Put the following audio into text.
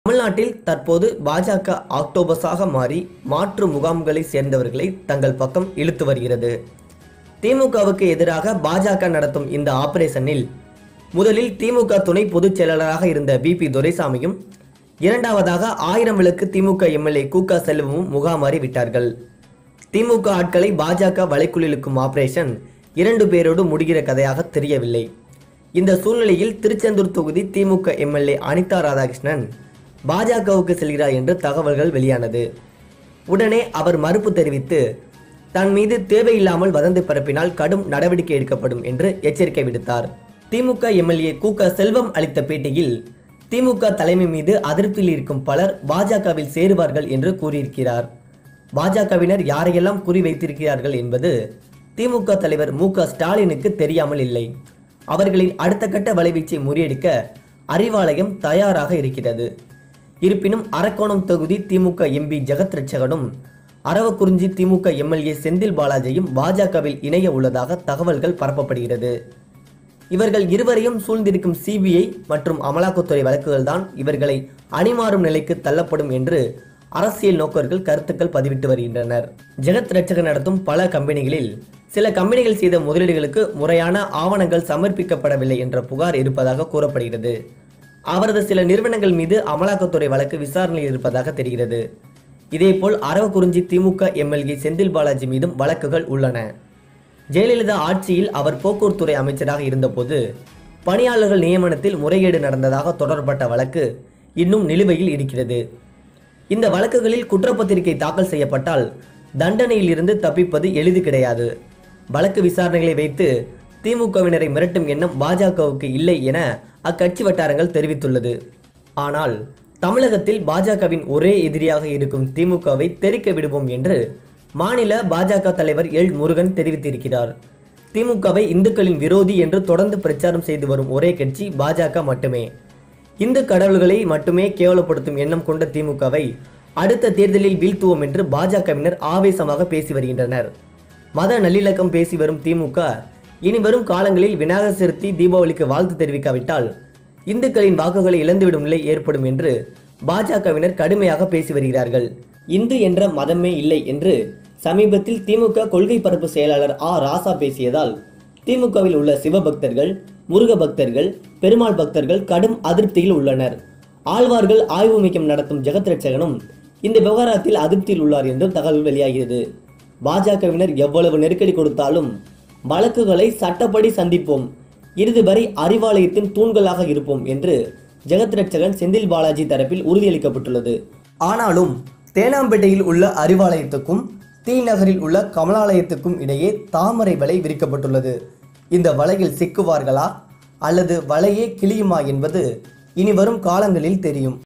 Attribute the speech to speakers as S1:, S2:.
S1: தமிழ்நாட்டில் தற்போது பாஜக ஆக்டோபஸாக மாறி மாற்று முகாம்களை சேர்ந்தவர்களை தங்கள் பக்கம் இழுத்து வருகிறது திமுகவுக்கு எதிராக பாஜக நடத்தும் இந்த ஆபரேஷனில் முதலில் திமுக துணை பொதுச் செயலாளராக இருந்த பிபி துரைசாமியும் இரண்டாவதாக ஆயிரம் விளக்கு திமுக எம்எல்ஏ கூகா செல்வமும் முகாமாறி விட்டார்கள் திமுக ஆட்களை பாஜக வலைக்குள் இழுக்கும் ஆபரேஷன் இரண்டு பேரோடு முடிகிற கதையாக தெரியவில்லை இந்த சூழ்நிலையில் திருச்செந்தூர் தொகுதி திமுக எம்எல்ஏ அனிதா ராதாகிருஷ்ணன் பாஜகவுக்கு செல்கிறார் என்று தகவல்கள் வெளியானது உடனே அவர் மறுப்பு தெரிவித்து தன் மீது தேவையில்லாமல் வதந்தி பரப்பினால் கடும் நடவடிக்கை எடுக்கப்படும் என்று எச்சரிக்கை விடுத்தார் திமுக எம்எல்ஏ கூக செல்வம் அளித்த பேட்டியில் திமுக தலைமை மீது அதிருப்தியில் இருக்கும் பலர் பாஜகவில் சேருவார்கள் என்று கூறியிருக்கிறார் பாஜகவினர் யாரையெல்லாம் குறி வைத்திருக்கிறார்கள் என்பது திமுக தலைவர் மு க ஸ்டாலினுக்கு தெரியாமல் இல்லை அவர்களின் அடுத்த கட்ட வலைவீச்சை முறியடிக்க அறிவாலயம் தயாராக இருக்கிறது இருப்பினும் அரக்கோணம் தொகுதி திமுக எம்பி ஜெகத் ரட்சகனும் அரவக்குறிஞ்சி திமுக எம்எல்ஏ செந்தில் பாலாஜியும் பாஜகவில் இணைய உள்ளதாக தகவல்கள் பரப்பப்படுகிறது இவர்கள் இருவரையும் சூழ்ந்திருக்கும் சிபிஐ மற்றும் அமலாக்கத்துறை வழக்குகள்தான் இவர்களை அணிமாறும் நிலைக்கு தள்ளப்படும் என்று அரசியல் நோக்கர்கள் கருத்துக்கள் பதிவிட்டு வருகின்றனர் ஜெகத் ரட்சகன் நடத்தும் பல கம்பெனிகளில் சில கம்பெனிகள் செய்த முதலீடுகளுக்கு முறையான ஆவணங்கள் சமர்ப்பிக்கப்படவில்லை என்ற புகார் இருப்பதாக கூறப்படுகிறது அவரது சில நிறுவனங்கள் மீது அமலாக்கத்துறை வழக்கு விசாரணையில் இருப்பதாக தெரிகிறது இதேபோல் அரவக்குறிஞ்சி திமுக எம்எல்ஏ செந்தில் பாலாஜி மீதும் வழக்குகள் உள்ளன ஜெயலலிதா ஆட்சியில் அவர் போக்குவரத்துறை அமைச்சராக இருந்தபோது பணியாளர்கள் நியமனத்தில் முறைகேடு நடந்ததாக தொடரப்பட்ட வழக்கு இன்னும் நிலுவையில் இருக்கிறது இந்த வழக்குகளில் குற்றப்பத்திரிகை தாக்கல் செய்யப்பட்டால் தண்டனையில் இருந்து தப்பிப்பது எளிது கிடையாது வழக்கு விசாரணைகளை வைத்து திமுகவினரை மிரட்டும் எண்ணம் பாஜகவுக்கு இல்லை என அக்கட்சி வட்டாரங்கள் தெரிவித்துள்ளது ஆனால் தமிழகத்தில் பாஜகவின் ஒரே எதிரியாக இருக்கும் திமுகவை தெறிக்க விடுவோம் என்று மாநில பாஜக தலைவர் எல் முருகன் தெரிவித்திருக்கிறார் திமுகவை இந்துக்களின் விரோதி என்று தொடர்ந்து பிரச்சாரம் செய்து வரும் ஒரே கட்சி பாஜக மட்டுமே இந்து கடவுள்களை மட்டுமே கேவலப்படுத்தும் எண்ணம் கொண்ட திமுகவை அடுத்த தேர்தலில் வீழ்த்துவோம் என்று பாஜகவினர் ஆவேசமாக பேசி வருகின்றனர் மத நல்லிணக்கம் பேசி வரும் திமுக இனி வரும் காலங்களில் விநாயகர் சதுர்த்தி தீபாவளிக்கு வாழ்த்து தெரிவிக்காவிட்டால் இந்துக்களின் வாக்குகளை இழந்துவிடும் நிலை ஏற்படும் என்று பாஜகவினர் கடுமையாக பேசி வருகிறார்கள் இந்து என்ற மதமே இல்லை என்று சமீபத்தில் திமுக கொள்கை பரப்பு செயலாளர் ஆ ராசா பேசியதால் திமுகவில் உள்ள சிவபக்தர்கள் முருக பக்தர்கள் பெருமாள் பக்தர்கள் கடும் அதிருப்தியில் உள்ளனர் ஆழ்வார்கள் ஆய்வு மையம் நடத்தும் ஜெகத் ரட்சகனும் இந்த விவகாரத்தில் அதிருப்தியில் உள்ளார் என்றும் தகவல் வெளியாகிறது பாஜகவினர் எவ்வளவு நெருக்கடி கொடுத்தாலும் வழக்குகளை சட்டப்படி சந்திப்போம் இறுதி வரை அறிவாலயத்தின் தூண்களாக இருப்போம் என்று ஜெகத் ரட்சகன் செந்தில் பாலாஜி தரப்பில் உறுதியளிக்கப்பட்டுள்ளது ஆனாலும் தேனாம்பேட்டையில் உள்ள அறிவாலயத்துக்கும் தி நகரில் உள்ள கமலாலயத்துக்கும் இடையே தாமரை வலை விரிக்கப்பட்டுள்ளது இந்த வலையில் சிக்குவார்களா அல்லது வலையே கிளியுமா என்பது இனி வரும் காலங்களில் தெரியும்